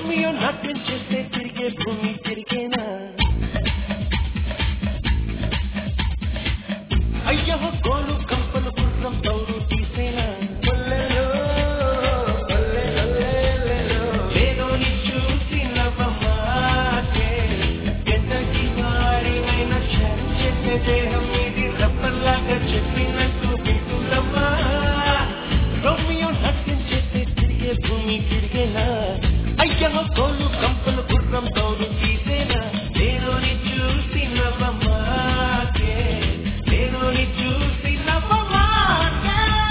Romeo నాట్యం చేస్తే తిరిగే భూమి తిరిగేనా అయ్యో గోలు కంపలు గుర్రం దౌరు తీసేనా లేనోని చూసి నవ్వమాకే ఎంతటి వారినైనా షేర్ చేసే దేహం ఇది రబ్బర్లాగా చెప్పినట్టు వింటుందమ్మా రోమియో నాట్యం చేస్తే తిరిగే భూమి తిరిగేనా అయ్యో గోలు కంపలు గుర్రం దౌరు తీసేనా లేనోని చూసి నవ్వమాకే లేనోని చూసి నవ్వమాకే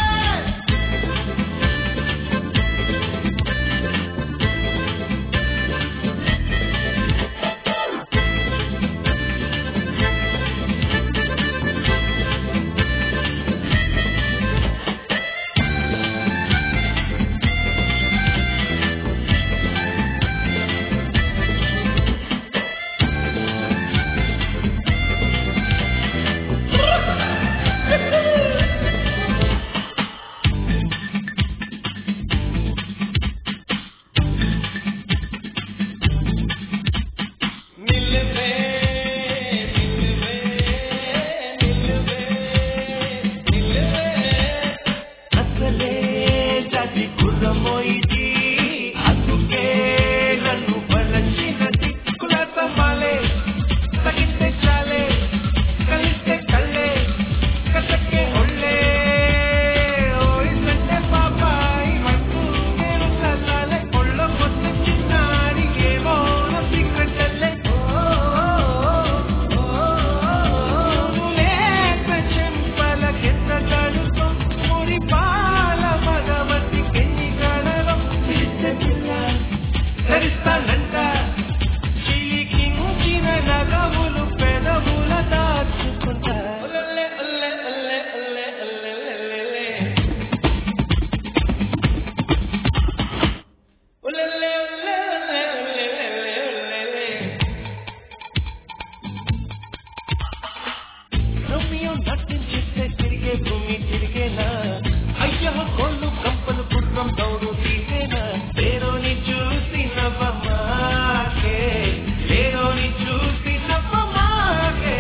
నిల్లవే నిల్లవే నిల్లవే నిల్లవే అసలే జాతి కుర్రమోయిది అందుకే నన్ను బలచినది కులతమాలే తగిస్తే చాలే కలిస్తే కళ్ళే కసకే ఒళ్ళే ఓడిసంటే పాపాయి మట్టు నేను కలాలే ఒళ్ళ మొత్తం చిన్నారి ఏమో సీక్రెట్ అల్లే లేక చెంపల కింద తడుతో మురి పాల భగవతి కెన్ని కళలో పిల్ల ధరిస్తానంట చిలికించిన నగములు పెదవుల దాచుకుంటా ఒల్లె, ఒల్లె, ఒల్లె, ఒల్లె, ఒల్లె, ఒల్లె, ఒల్లె. ఒల్లె, ఒల్లె, ఒల్లె, ఒల్లె, ఒల్లె, ఒల్లె. రోమియో నాట్యం చేస్తే తిరిగే భూమి తిరిగేనా అయ్యో కోళ్ళు కంపలు గుర్రం దౌడు తీసేనా లేరోని చూసి నవ్వమాకే లేరోని చూసి నవ్వమాకే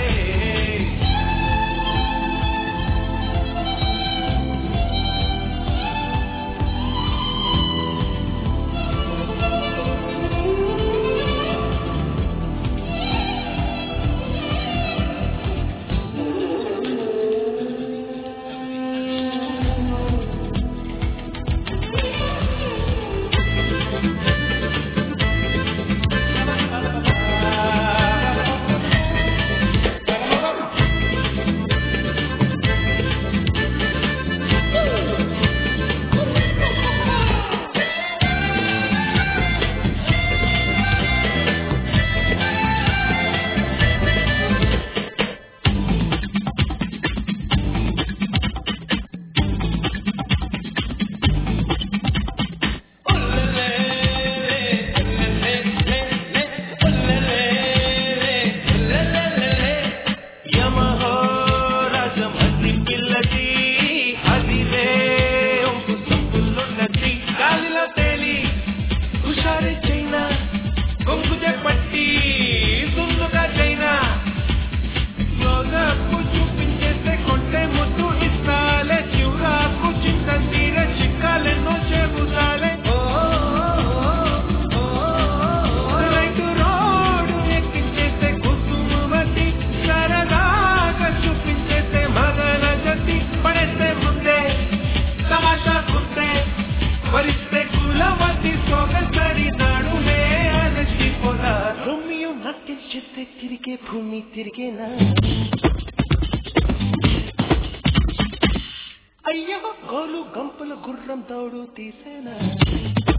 యమహో రాజమండ్రి పిల్లది అదిరే ఒంపు సంపులున్నది గాలిలో తేలి హుషారి చైనా కొంగుజ పట్టి సుందుగా చైనా యోగకు చూపించేస్తే కొంటే ముద్దు ఇస్తాలే చివరాకు చింత తీర చిక్కాలెన్నో చెబుతాలే ఓ, ఓ, ఓ, రైతు రోడ్డు ఎక్కించేస్తే కుసుమవతి సరదాగా చూపించేస్తే మదన గతి పడేస్తే ముందే తమాషా కుంటే వరిస్తే కులవతి సొగసరి నాడులే అలసిపోదా రోమియో నాట్యం చేస్తే తిరిగే భూమి తిరిగేనా అయ్యో గోలు గంపల గుర్రం తోడు తీసేనా